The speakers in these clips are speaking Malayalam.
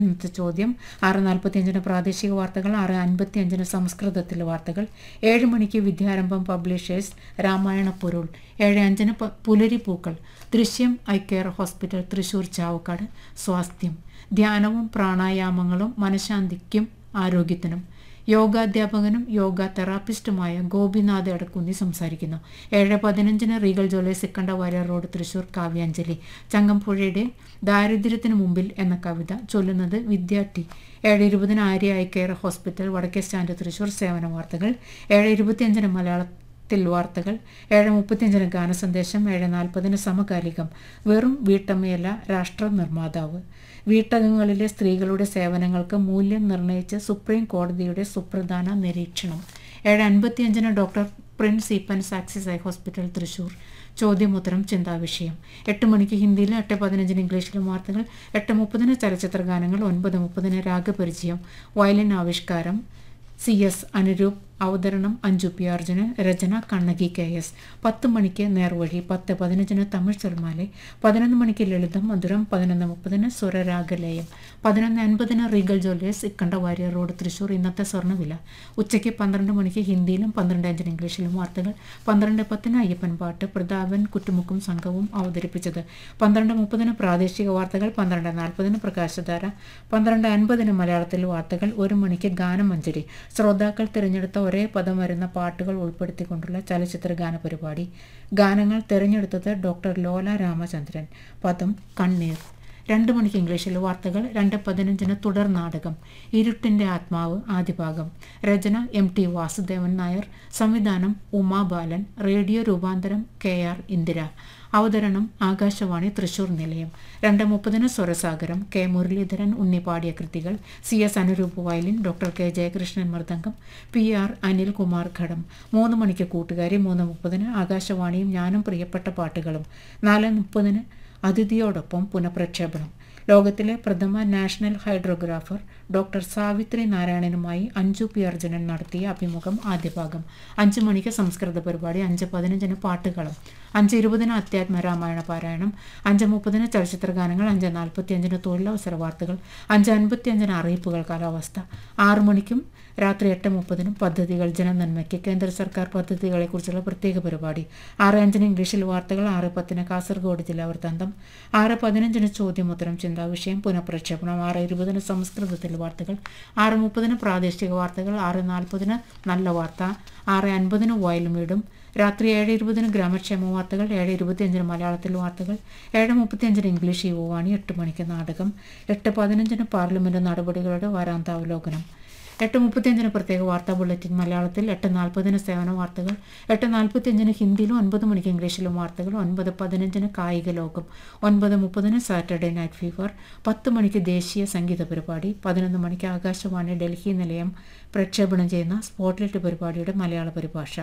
ഇന്നത്തെ ചോദ്യം ആറ് നാൽപ്പത്തിയഞ്ചിന് പ്രാദേശിക വാർത്തകൾ ആറ് അൻപത്തിയഞ്ചിന് സംസ്കൃതത്തിൽ വാർത്തകൾ ഏഴ് മണിക്ക് വിദ്യാരംഭം പബ്ലിഷേഴ്സ് രാമായണ പൊരുൾ ഏഴ് അഞ്ചിന് പ- പുലരിപ്പൂക്കൾ ദൃശ്യം I care hospital Thrissur Chavakkad സ്വാസ്ഥ്യം ധ്യാനവും പ്രാണായാമങ്ങളും മനഃശാന്തിക്കും ആരോഗ്യത്തിനും യോഗാധ്യാപകനും യോഗ തെറാപ്പിസ്റ്റുമായ ഗോപിനാഥ് എടക്കുന്നി സംസാരിക്കുന്നു ഏഴ് പതിനഞ്ചിന് Regal jewellers Ikkanda Warrier road Thrissur കാവ്യാഞ്ജലി ചങ്ങമ്പുഴയുടെ ദാരിദ്ര്യത്തിന് മുമ്പിൽ എന്ന കവിത ചൊല്ലുന്നത് വിദ്യാർത്ഥി ഏഴ് ഇരുപതിന് ആര്യ ഐ കെയർ ഹോസ്പിറ്റൽ വടക്കേ സ്റ്റാൻഡ് തൃശൂർ സേവന വാർത്തകൾ ഏഴ് ഇരുപത്തിയഞ്ചിന് മലയാളത്തിൽ വാർത്തകൾ ഏഴ് മുപ്പത്തിയഞ്ചിന് ഗാനസന്ദേശം ഏഴ് നാൽപ്പതിന് സമകാലികം വെറും വീട്ടമ്മയല്ല രാഷ്ട്ര നിർമ്മാതാവ് വീട്ടകങ്ങളിലെ സ്ത്രീകളുടെ സേവനങ്ങൾക്ക് മൂല്യം നിർണ്ണയിച്ച് സുപ്രീം കോടതിയുടെ സുപ്രധാന നിരീക്ഷണം ഏഴ് അൻപത്തിയഞ്ചിന് doctor Prince Eapen's Axis eye hospital Thrissur ചോദ്യമുത്തരം ചിന്താവിഷയം എട്ട് മണിക്ക് ഹിന്ദിയിലും എട്ട് പതിനഞ്ചിന് ഇംഗ്ലീഷിലും വാർത്തകൾ എട്ട് മുപ്പതിന് ചലച്ചിത്ര ഗാനങ്ങൾ ഒൻപത് മുപ്പതിന് രാഗപരിചയം വയലിൻ ആവിഷ്കാരം സി എസ് അനുരൂപ് അവതരണം അഞ്ജു പി അർജുനൻ രചന കണ്ണകി കെ എസ് പത്ത് മണിക്ക് നേർവഴി പത്ത് പതിനഞ്ചിന് തമിഴ് ചെറുമാലെ പതിനൊന്ന് മണിക്ക് ലളിതം മധുരം പതിനൊന്ന് മുപ്പതിന് സ്വരരാഗലയം പതിനൊന്ന് അൻപതിന് Regal jewellers Ikkanda Warrier road Thrissur ഇന്നത്തെ സ്വർണ്ണവില ഉച്ചയ്ക്ക് പന്ത്രണ്ട് മണിക്ക് ഹിന്ദിയിലും പന്ത്രണ്ട് അഞ്ചിന് ഇംഗ്ലീഷിലും വാർത്തകൾ പന്ത്രണ്ട് പത്തിന് അയ്യപ്പൻ പാട്ട് പ്രതാപൻ കുറ്റുമുക്കും സംഘവും അവതരിപ്പിച്ചത് പന്ത്രണ്ട് മുപ്പതിന് പ്രാദേശിക വാർത്തകൾ പന്ത്രണ്ട് നാൽപ്പതിന് പ്രകാശധാര പന്ത്രണ്ട് അൻപതിന് മലയാളത്തിൽ വാർത്തകൾ ഒരു മണിക്ക് ഗാനമഞ്ജരി ശ്രോതാക്കൾ തിരഞ്ഞെടുത്ത ഒരേ പദം വരുന്ന പാട്ടുകൾ ഉൾപ്പെടുത്തിക്കൊണ്ടുള്ള ചലച്ചിത്ര ഗാന പരിപാടി ഗാനങ്ങൾ തിരഞ്ഞെടുത്തത് ഡോക്ടർ ലോല രാമചന്ദ്രൻ പദം കണ്ണീർ രണ്ട് മണിക്ക് ഇംഗ്ലീഷിൽ വാർത്തകൾ രണ്ട് പതിനഞ്ചിന് തുടർ നാടകം ഇരുട്ടിൻ്റെ ആത്മാവ് ആദിഭാഗം രചന എം ടി വാസുദേവൻ നായർ സംവിധാനം ഉമാ ബാലൻ റേഡിയോ രൂപാന്തരം കെ ആർ ഇന്ദിര അവതരണം ആകാശവാണി തൃശൂർ നിലയം രണ്ട് മുപ്പതിന് സ്വരസാഗരം കെ മുരളീധരൻ ഉണ്ണി പാടിയ കൃതികൾ C S Anuroop violin doctor K Jayakrishnan mridangam P R Anilkumar ghatam മൂന്ന് മണിക്ക് കൂട്ടുകാരി മൂന്ന് മുപ്പതിന് ആകാശവാണിയും ഞാനും പ്രിയപ്പെട്ട പാട്ടുകളും നാല് മുപ്പതിന് അതിഥിയോടൊപ്പം പുനഃപ്രക്ഷേപണം ലോകത്തിലെ പ്രഥമ നാഷണൽ ഹൈഡ്രോഗ്രാഫർ ഡോക്ടർ സാവിത്രി നാരായണനുമായി അഞ്ജു പി അർജുനൻ നടത്തിയ അഭിമുഖം ആദ്യഭാഗം അഞ്ച് മണിക്ക് സംസ്കൃത പരിപാടി അഞ്ച് പതിനഞ്ചിന് പാട്ടുകളും അഞ്ച് ഇരുപതിന് അധ്യാത്മ രാമായണ പാരായണം അഞ്ച് മുപ്പതിന് ചലച്ചിത്ര ഗാനങ്ങൾ അഞ്ച് നാൽപ്പത്തി അഞ്ചിന് തൊഴിലവസര വാർത്തകൾ അഞ്ച് അൻപത്തി അഞ്ചിന് അറിയിപ്പുകൾ കാലാവസ്ഥ ആറു മണിക്കും രാത്രി എട്ട് മുപ്പതിനും പദ്ധതികൾ ജനനന്മയ്ക്ക് കേന്ദ്ര സർക്കാർ പദ്ധതികളെക്കുറിച്ചുള്ള പ്രത്യേക പരിപാടി ആറ് അഞ്ചിന് ഇംഗ്ലീഷിൽ വാർത്തകൾ ആറ് പത്തിന് കാസർഗോഡ് ജില്ലാ വൃത്താന്തം ആറ് പതിനഞ്ചിന് ചോദ്യമുത്തരം ചിന്താവിഷയം പുനഃപ്രക്ഷേപണം ആറ് ഇരുപതിന് സംസ്കൃതത്തിൽ വാർത്തകൾ ആറ് മുപ്പതിന് പ്രാദേശിക വാർത്തകൾ ആറ് നാൽപ്പതിന് നല്ല വാർത്ത ആറ് അൻപതിന് വയലുമീടും രാത്രി ഏഴ് ഇരുപതിന് ഗ്രാമക്ഷേമ വാർത്തകൾ ഏഴ് ഇരുപത്തിയഞ്ചിന് മലയാളത്തിൽ വാർത്തകൾ ഏഴ് മുപ്പത്തിയഞ്ചിന് ഇംഗ്ലീഷ് യുവാണി എട്ട് മണിക്ക് നാടകം എട്ട് പതിനഞ്ചിന് പാർലമെന്റ് നടപടികളുടെ വാരാന്താവലോകനം എട്ട് മുപ്പത്തിയഞ്ചിന് പ്രത്യേക വാർത്താ ബുള്ളറ്റിൻ മലയാളത്തിൽ എട്ട് നാൽപ്പതിന് സേവന വാർത്തകൾ എട്ട് നാൽപ്പത്തിയഞ്ചിന് ഹിന്ദിയിലും ഒൻപത് മണിക്ക് ഇംഗ്ലീഷിലും വാർത്തകൾ ഒൻപത് പതിനഞ്ചിന് കായിക ലോകം ഒൻപത് മുപ്പതിന് സാറ്റർഡേ നൈറ്റ് ഫീവർ പത്ത് മണിക്ക് ദേശീയ സംഗീത പരിപാടി പതിനൊന്ന് മണിക്ക് ആകാശവാണി ഡൽഹി നിലയം പ്രക്ഷേപണം ചെയ്യുന്ന സ്പോട്ട്ലൈറ്റ് പരിപാടിയുടെ മലയാള പരിഭാഷ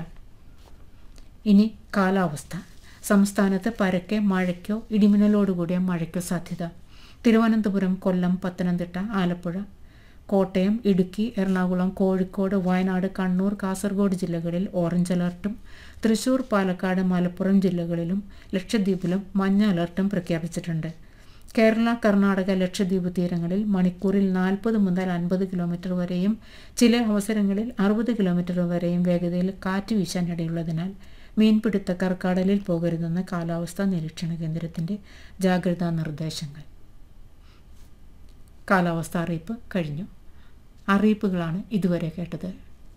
ഇനി കാലാവസ്ഥ സംസ്ഥാനത്ത് പരക്കെ മഴയ്ക്കോ ഇടിമിന്നലോടുകൂടിയ മഴയ്ക്കോ സാധ്യത തിരുവനന്തപുരം കൊല്ലം പത്തനംതിട്ട ആലപ്പുഴ കോട്ടയം ഇടുക്കി എറണാകുളം കോഴിക്കോട് വയനാട് കണ്ണൂർ കാസർഗോഡ് ജില്ലകളിൽ ഓറഞ്ച് അലർട്ടും തൃശൂർ പാലക്കാട് മലപ്പുറം ജില്ലകളിലും ലക്ഷദ്വീപിലും മഞ്ഞ അലർട്ടും പ്രഖ്യാപിച്ചിട്ടുണ്ട് കേരള കർണാടക ലക്ഷദ്വീപ് തീരങ്ങളിൽ മണിക്കൂറിൽ നാൽപ്പത് മുതൽ അൻപത് കിലോമീറ്റർ വരെയും ചില അവസരങ്ങളിൽ അറുപത് കിലോമീറ്റർ വരെയും വേഗതയിൽ കാറ്റ് വീശാനിടയുള്ളതിനാൽ മീൻപിടുത്തക്കാർ കടലിൽ പോകരുതെന്ന് കാലാവസ്ഥാ നിരീക്ഷണ കേന്ദ്രത്തിൻ്റെ ജാഗ്രതാ നിർദ്ദേശങ്ങൾ കാലാവസ്ഥ അറിയിപ്പ് കഴിഞ്ഞു അറിയിപ്പുകളാണ് ഇതുവരെ കേട്ടത്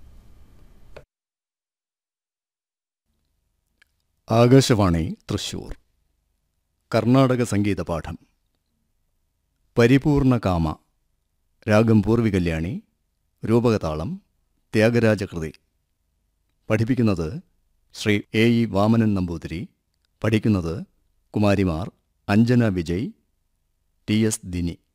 ആകാശവാണി തൃശൂർ കർണാടക സംഗീത പാഠം പരിപൂർണ കാമ രാഗം പൂർവികല്യാണി രൂപകതാളം ത്യാഗരാജകൃതി പഠിപ്പിക്കുന്നത് ശ്രീ എ ഇ വാമനൻ നമ്പൂതിരി പഠിക്കുന്നത് കുമാരിമാർ അഞ്ജന വിജയ് ടി എസ് ദിനി